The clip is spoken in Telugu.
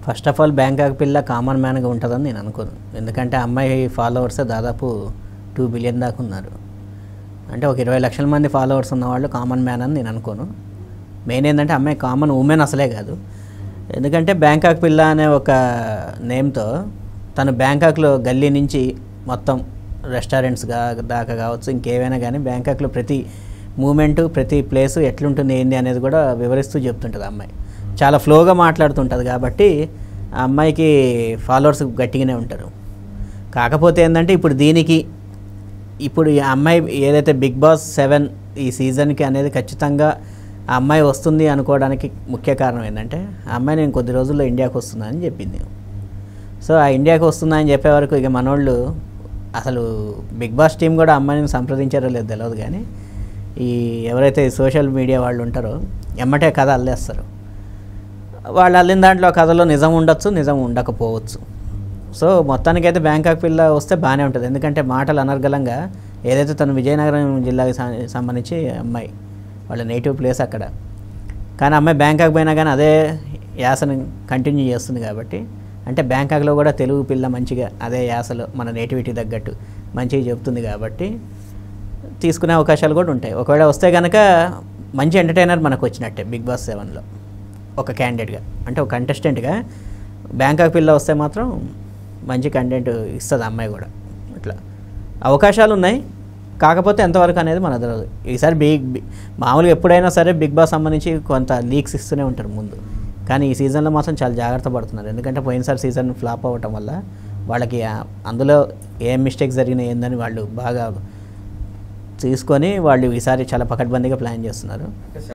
ఫస్ట్ ఆఫ్ ఆల్ బ్యాంకాక్ పిల్ల కామన్ మ్యాన్గా ఉంటుందని నేను అనుకోను ఎందుకంటే అమ్మాయి ఫాలోవర్సే దాదాపు టూ బిలియన్ దాకా ఉన్నారు అంటే ఒక ఇరవై లక్షల మంది ఫాలోవర్స్ ఉన్నవాళ్ళు కామన్ మ్యాన్ అని నేను అనుకోను మెయిన్ ఏంటంటే అమ్మాయి కామన్ ఉమెన్ అసలే కాదు ఎందుకంటే బ్యాంకాక్ పిల్ల అనే ఒక నేమ్తో తను బ్యాంకాక్లో గల్లీ నుంచి మొత్తం రెస్టారెంట్స్ గా దాకా కావచ్చు ఇంకేవైనా కానీ బ్యాంకాక్లో ప్రతి మూమెంటు ప్రతి ప్లేసు ఎట్లుంటుంది ఏంది అనేది కూడా వివరిస్తూ చెప్తుంటుంది ఆ అమ్మాయి చాలా ఫ్లోగా మాట్లాడుతుంటుంది కాబట్టి ఆ అమ్మాయికి ఫాలోవర్స్ గట్టిగానే ఉంటారు కాకపోతే ఏంటంటే ఇప్పుడు దీనికి ఇప్పుడు ఈ అమ్మాయి ఏదైతే బిగ్ బాస్ సెవెన్ ఈ సీజన్కి అనేది ఖచ్చితంగా ఆ అమ్మాయి వస్తుంది అనుకోవడానికి ముఖ్య కారణం ఏంటంటే ఆ అమ్మాయి నేను కొద్ది రోజుల్లో ఇండియాకి వస్తున్నా అని చెప్పింది సో ఆ ఇండియాకి వస్తున్నా అని చెప్పే వరకు ఇక మనోళ్ళు అసలు బిగ్ బాస్ టీం కూడా అమ్మాయిని సంప్రదించారో లేదో తెలియదు కానీ ఈ ఎవరైతే సోషల్ మీడియా వాళ్ళు ఉంటారో ఎమ్మటే కథ అల్లేస్తారు వాళ్ళు అల్లిన దాంట్లో కథలో నిజం ఉండొచ్చు నిజం ఉండకపోవచ్చు సో మొత్తానికైతే బ్యాంకాక్ పిల్ల వస్తే బాగానే ఉంటుంది ఎందుకంటే మాటలు అనర్గళంగా ఏదైతే తను విజయనగరం జిల్లాకి సం- సంబంధించి అమ్మాయి వాళ్ళ నేటివ్ ప్లేస్ అక్కడ కానీ అమ్మాయి బ్యాంకాక్ పోయినా కానీ అదే యాసను కంటిన్యూ చేస్తుంది కాబట్టి అంటే బ్యాంకాక్లో కూడా తెలుగు పిల్ల మంచిగా అదే యాసలో మన నేటివిటీ తగ్గట్టు మంచిగా చెప్తుంది కాబట్టి తీసుకునే అవకాశాలు కూడా ఉంటాయి ఒకవేళ వస్తే కనుక మంచి ఎంటర్టైనర్ మనకు వచ్చినట్టే బిగ్ బాస్ సెవెన్లో ఒక క్యాండిడేట్గా అంటే ఒక కంటెస్టెంట్గా బ్యాంకాక్ పిల్ల వస్తే మాత్రం మంచి కంటెంట్ ఇస్తుంది అమ్మాయి కూడా ఇట్లా అవకాశాలు ఉన్నాయి కాకపోతే ఎంతవరకు అనేది మన తెలియదు ఈసారి బిగ్ బి- మామూలుగా ఎప్పుడైనా సరే బిగ్ బాస్ సంబంధించి కొంత లీక్స్ ఇస్తూనే ఉంటారు ముందు కానీ ఈ సీజన్లో మాత్రం చాలా జాగ్రత్త పడుతున్నారు ఎందుకంటే పోయినసారి సీజన్ ఫ్లాప్ అవ్వటం వల్ల వాళ్ళకి ఆ- అందులో ఏం మిస్టేక్స్ జరిగినాయి ఏందని వాళ్ళు బాగా తీసుకొని వాళ్ళు ఈసారి చాలా పకడ్బందీగా ప్లాన్ చేస్తున్నారు